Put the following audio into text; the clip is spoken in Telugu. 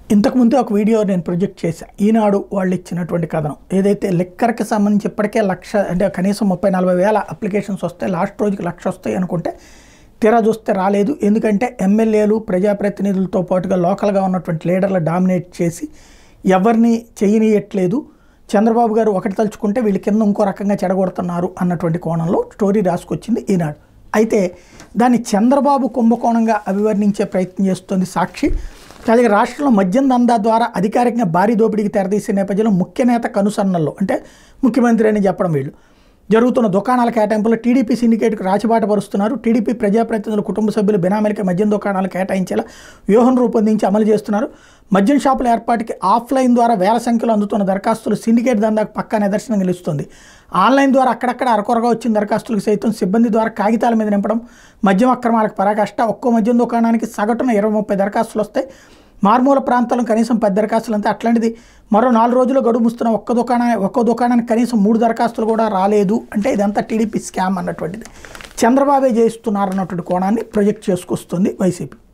ఇంతకుముందే ఒక వీడియో నేను ప్రొజెక్ట్ చేశాను ఈనాడు వాళ్ళు ఇచ్చినటువంటి కథనం ఏదైతే లెక్కర్కి సంబంధించి ఇప్పటికే లక్ష అంటే కనీసం ముప్పై నలభై వేల అప్లికేషన్స్ వస్తాయి లాస్ట్ రోజుకి లక్ష వస్తాయి అనుకుంటే తీరా చూస్తే రాలేదు ఎందుకంటే ఎమ్మెల్యేలు ప్రజాప్రతినిధులతో పాటుగా లోకల్గా ఉన్నటువంటి లీడర్లు డామినేట్ చేసి ఎవరిని చేయనీయట్లేదు చంద్రబాబు గారు ఒకటి తలుచుకుంటే వీళ్ళ కింద ఇంకో రకంగా చెడగొడుతున్నారు అన్నటువంటి కోణంలో స్టోరీ రాసుకొచ్చింది ఈనాడు అయితే దాన్ని చంద్రబాబు కుంభకోణంగా అభివర్ణించే ప్రయత్నం చేస్తుంది సాక్షి అలాగే రాష్ట్రంలో మద్యం దందా ద్వారా అధికారికంగా భారీ దోపిడీకి తెరదీసే నేపథ్యంలో ముఖ్య నేత కనుసన్నల్లో అంటే ముఖ్యమంత్రి అని చెప్పడం వీళ్ళు జరుగుతున్న దుకాణాల కేటాయింపులో టీడీపీ సిండికేట్కు రాచిబాట పరుస్తున్నారు టీడీపీ ప్రజాప్రతినిధుల కుటుంబ సభ్యులు బినామీలకి మద్యం దుకాణాలు కేటాయించేలా వ్యూహం రూపొందించి అమలు చేస్తున్నారు మద్యం షాపుల ఏర్పాటుకి ఆఫ్లైన్ ద్వారా వేల సంఖ్యలో అందుతున్న దరఖాస్తులు సిండికేట్ దందాకు పక్కా నిదర్శనం నిలుస్తుంది ఆన్లైన్ ద్వారా అక్కడక్కడ అరకొరగా వచ్చిన దరఖాస్తులకు సైతం సిబ్బంది ద్వారా కాగితాల మీద నింపడం మద్యం అక్రమాలకు పరాకాష్ట ఒక్కో మద్యం దుకాణానికి సగటున ఇరవై ముప్పై దరఖాస్తులు వస్తాయి మారుమూల ప్రాంతాల్లో కనీసం పది దరఖాస్తులు అంతే అట్లాంటిది మరో నాలుగు రోజుల్లో గడువు ముస్తున్న ఒక్క దుకాణా ఒక్కో దుకాణానికి కనీసం మూడు దరఖాస్తులు కూడా రాలేదు అంటే ఇదంతా టీడీపీ స్కామ్ అన్నటువంటిది చంద్రబాబే చేస్తున్నారు అన్నటువంటి కోణాన్ని ప్రొజెక్ట్ చేసుకొస్తుంది వైసీపీ